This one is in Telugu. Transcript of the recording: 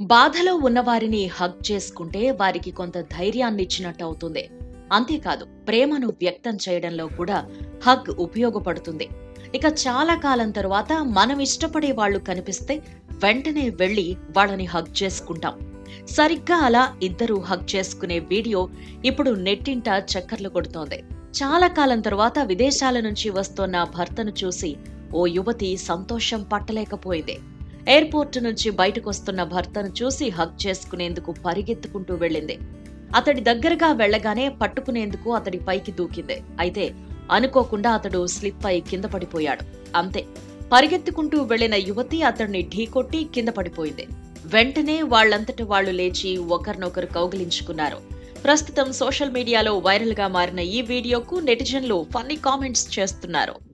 బాధలో ఉన్నవారిని హగ్ చేసుకుంటే వారికి కొంత ధైర్యాన్ని ఇచ్చినట్టు అవుతుంది అంతేకాదు ప్రేమను వ్యక్తం చేయడంలో కూడా హగ్ ఉపయోగపడుతుంది ఇక చాలా కాలం తరువాత మనం ఇష్టపడే వాళ్ళు కనిపిస్తే వెంటనే వెళ్లి వాళ్ళని హగ్ చేసుకుంటాం సరిగ్గా అలా ఇద్దరు హగ్ చేసుకునే వీడియో ఇప్పుడు నెట్టింట చక్కర్లు కొడుతోంది చాలా కాలం తరువాత విదేశాల నుంచి వస్తోన్న భర్తను చూసి ఓ యువతి సంతోషం పట్టలేకపోయింది ఎయిర్పోర్ట్ నుంచి బయటకొస్తున్న భర్తను చూసి హగ్ చేసుకునేందుకు పరిగెత్తుకుంటూ వెళ్ళింది అతడి దగ్గరగా వెళ్ళగానే పట్టుకునేందుకు అతడి పైకి దూకింది అయితే అనుకోకుండా అతడు స్లిప్ అయి కింద పడిపోయాడు అంతే పరిగెత్తుకుంటూ వెళ్లిన యువతి అతడిని ఢీకొట్టి కింద పడిపోయింది వెంటనే వాళ్ళంతట వాళ్ళు లేచి ఒకరినొకరు కౌగిలించుకున్నారు ప్రస్తుతం సోషల్ మీడియాలో వైరల్ గా మారిన ఈ వీడియోకు నెటిజన్లు ఫన్నీ కామెంట్స్ చేస్తున్నారు